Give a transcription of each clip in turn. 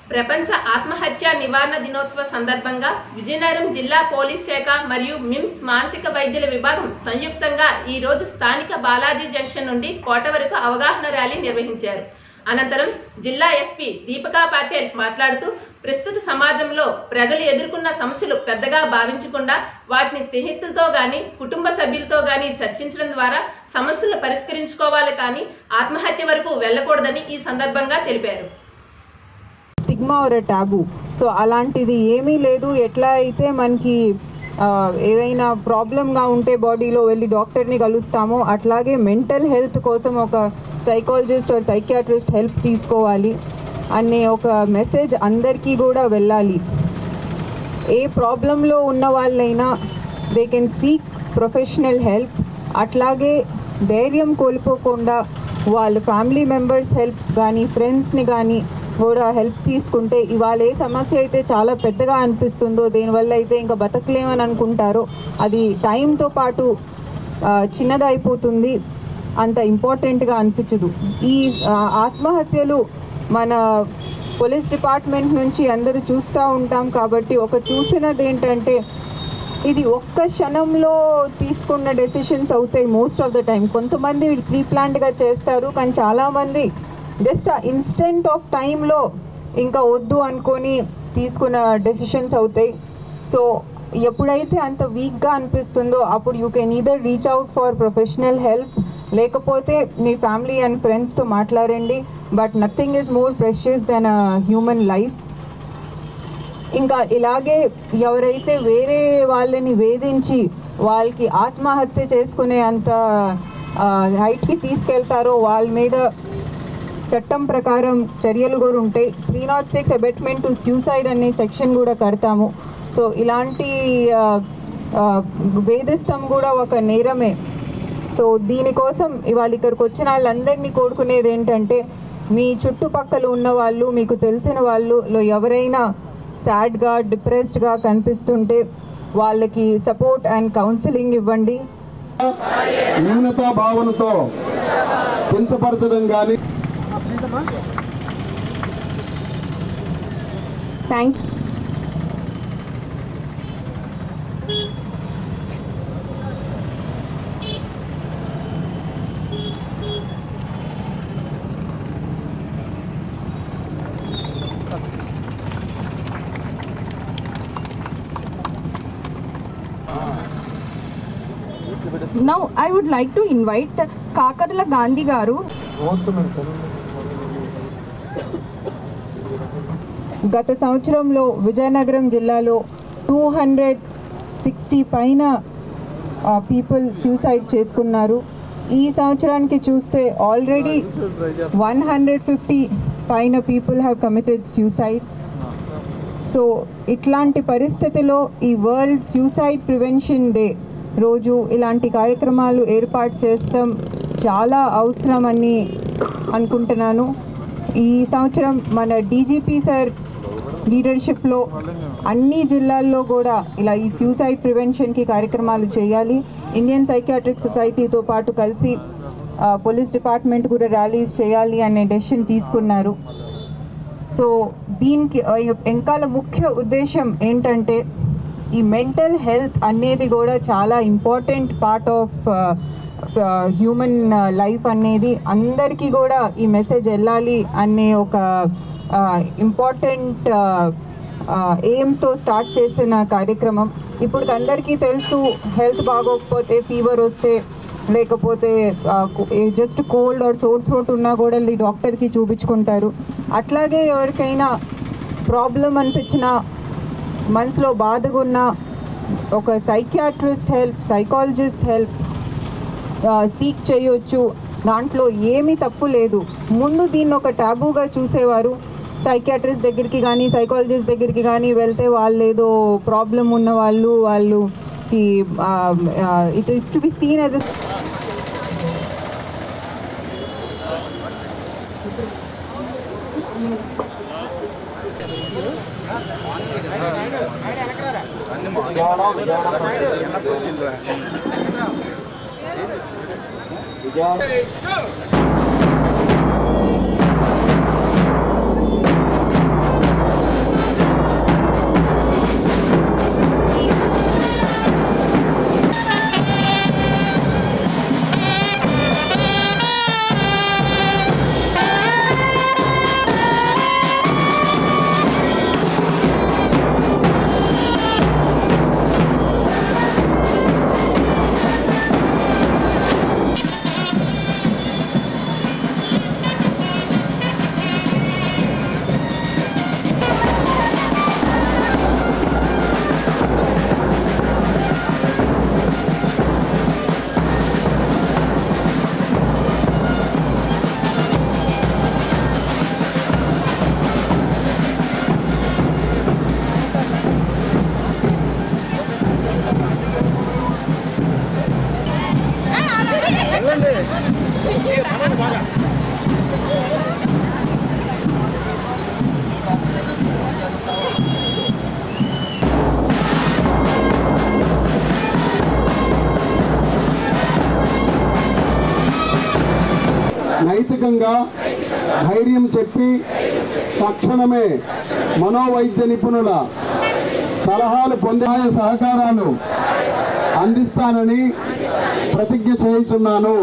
ప్రపంచ ఆత్మహత్య నివారణ దినోత్సవ సందర్భంగా విజయనగరం జిల్లా పోలీస్ శాఖ మరియు మిమ్స్ మానసిక వైద్యుల విభాగం సంయుక్తంగా ఈ రోజు స్థానిక బాలాజీ జంక్షన్ నుండి కోట వరకు అవగాహన ర్యాలీ నిర్వహించారు అనంతరం జిల్లా ఎస్పీ దీపికా పాటిల్ మాట్లాడుతూ ప్రస్తుత సమాజంలో ప్రజలు ఎదుర్కొన్న సమస్యలు పెద్దగా భావించకుండా వాటిని స్నేహితులతో గాని కుటుంబ సభ్యులతో గాని చర్చించడం ద్వారా సమస్యలు పరిష్కరించుకోవాలి కానీ ఆత్మహత్య వరకు వెళ్ళకూడదని ఈ సందర్భంగా తెలిపారు స్టిగ్మా ఆర్ టాబు సో అలాంటిది ఏమీ లేదు ఎట్లా అయితే మనకి ఆ, ఏదైనా ప్రాబ్లంగా ఉంటే బాడీలో వెళ్ళి డాక్టర్ని కలుస్తామో అట్లాగే మెంటల్ హెల్త్ కోసం ఒక సైకాలజిస్ట్ ఆర్ సైకియాట్రిస్ట్ హెల్ప్ తీసుకోవాలి అనే ఒక మెసేజ్ అందరికీ కూడా వెళ్ళాలి ఏ ప్రాబ్లంలో ఉన్న వాళ్ళైనా they can seek professional help అట్లాగే ధైర్యం కోల్పోకుండా వాళ్ళ ఫ్యామిలీ మెంబర్స్ హెల్ప్ కానీ ఫ్రెండ్స్ని కానీ కూడా హెల్ప్ తీసుకుంటే ఇవాళ ఏ సమస్య అయితే చాలా పెద్దగా అనిపిస్తుందో దీనివల్ల అయితే ఇంకా బతకలేమని అనుకుంటారో అది టైంతో పాటు ఆ, చిన్నదైపోతుంది అంత ఇంపార్టెంట్గా అనిపించదు ఈ ఆ, ఆత్మహత్యలు మన పోలీస్ డిపార్ట్మెంట్ నుంచి అందరూ చూస్తూ ఉంటాం కాబట్టి ఒక చూసినది ఏంటంటే ఇది ఒక్క క్షణంలో తీసుకున్న డెసిషన్స్ అవుతాయి మోస్ట్ ఆఫ్ ద టైం కొంతమంది ప్రీ ప్లాన్డ్గా చేస్తారు కానీ చాలామంది జస్ట్ ఆ ఇన్స్టెంట్ ఆఫ్ టైంలో ఇంకా వద్దు అనుకొని తీసుకున్న డెసిషన్స్ అవుతాయి సో ఎప్పుడైతే అంత వీక్గా అనిపిస్తుందో అప్పుడు you can either reach out for professional help లేకపోతే మీ ఫ్యామిలీ అండ్ ఫ్రెండ్స్తో మాట్లాడండి but nothing is more precious than a human life ఇంకా ఇలాగే ఎవరైతే వేరే వాళ్ళని వేధించి వాళ్ళకి ఆత్మహత్య చేసుకునే అంత హైట్కి తీసుకెళ్తారో వాళ్ళ మీద చట్టం ప్రకారం చర్యలు కూడా ఉంటాయి three naught six abetment to suicide అనే సెక్షన్ కూడా కడతాము సో ఇలాంటి ఆ, ఆ, వేధిస్తాం కూడా ఒక నేరమే సో దీనికోసం ఇవాళ ఇక్కడికి వచ్చిన వాళ్ళందరినీ కోరుకునేది ఏంటంటే మీ చుట్టుపక్కల ఉన్న వాళ్ళు మీకు తెలిసిన వాళ్ళు లో ఎవరైనా సాడ్గా డిప్రెస్డ్గా కనిపిస్తుంటే వాళ్ళకి సపోర్ట్ అండ్ కౌన్సిలింగ్ ఇవ్వండి న్యూనతా భావనతో కించపరచడం కానీ thank Now I would like to invite Kakarla Gandhi Garu గత సంవత్సరంలో విజయనగరం జిల్లాలో టూ హండ్రెడ్ సిక్స్టీ పైన పీపుల్ సూసైడ్ చేసుకున్నారు ఈ సంవత్సరానికి చూస్తే ఆల్రెడీ వన్ హండ్రెడ్ ఫిఫ్టీ పైన people have committed suicide so ఇట్లాంటి పరిస్థితిలో ఈ వరల్డ్ సూసైడ్ ప్రివెన్షన్ డే రోజు ఇలాంటి కార్యక్రమాలు ఏర్పాటు చేస్తాం చాలా అవసరం అని అనుకుంటున్నాను ఈ సంవత్సరం మన డీజీపీ సార్ లీడర్షిప్లో అన్ని జిల్లాల్లో కూడా ఇలా ఈ సూసైడ్ ప్రివెన్షన్కి కార్యక్రమాలు చేయాలి ఇండియన్ సైకియాట్రిక్ సొసైటీతో పాటు కలిసి ఆ, పోలీస్ డిపార్ట్మెంట్ కూడా ర్యాలీస్ చేయాలి అనే డెసిషన్ తీసుకున్నారు సో దీనికి ఆ, వెనకాల ముఖ్య ఉద్దేశం ఏంటంటే ఈ మెంటల్ హెల్త్ అనేది కూడా చాలా important part of human life అనేది అందరికీ కూడా ఈ మెసేజ్ వెళ్ళాలి అనే ఒక ఇంపార్టెంట్ ఎయిమ్తో స్టార్ట్ చేసిన కార్యక్రమం ఇప్పుడు అందరికీ తెలుసు హెల్త్ బాగోకపోతే ఫీవర్ వస్తే లేకపోతే just cold or sore throat ఉన్నా కూడా వెళ్ళి డాక్టర్కి చూపించుకుంటారు అట్లాగే ఎవరికైనా ప్రాబ్లం అనిపించినా మనసులో బాధగా ఉన్న ఒక psychiatrist help psychologist help seek చేయొచ్చు దాంట్లో ఏమీ తప్పు లేదు ముందు దీన్ని ఒక టాబూగా చూసేవారు సైకియాట్రిస్ట్ దగ్గరికి కానీ సైకాలజిస్ట్ దగ్గరికి కానీ వెళ్తే వాళ్ళు ఏదో ప్రాబ్లం ఉన్న వాళ్ళు వాళ్ళు it is to be seen as విజయ నైతికంగా ధైర్యం చెప్పి తక్షణమే మనోవైద్య నిపుణుల సలహాలు పొందే సహకారాలు అందిస్తానని ప్రతిజ్ఞ చేయుచున్నాను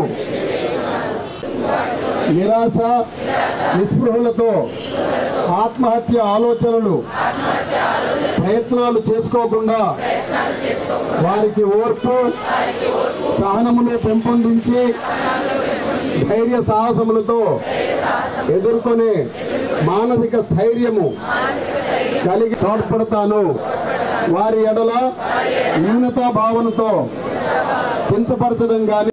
నిరాశ నిస్పృహలతో ఆత్మహత్య ఆలోచనలు ప్రయత్నాలు చేసుకోకుండా వారికి ఓర్పు సహనమును పెంపొందించి ధైర్య సాహసములతో ఎదుర్కొనే మానసిక స్థైర్యము కలిగి తోడ్పడతాను వారి ఎడల న్యూనతా భావనతో కించపరచడం కానీ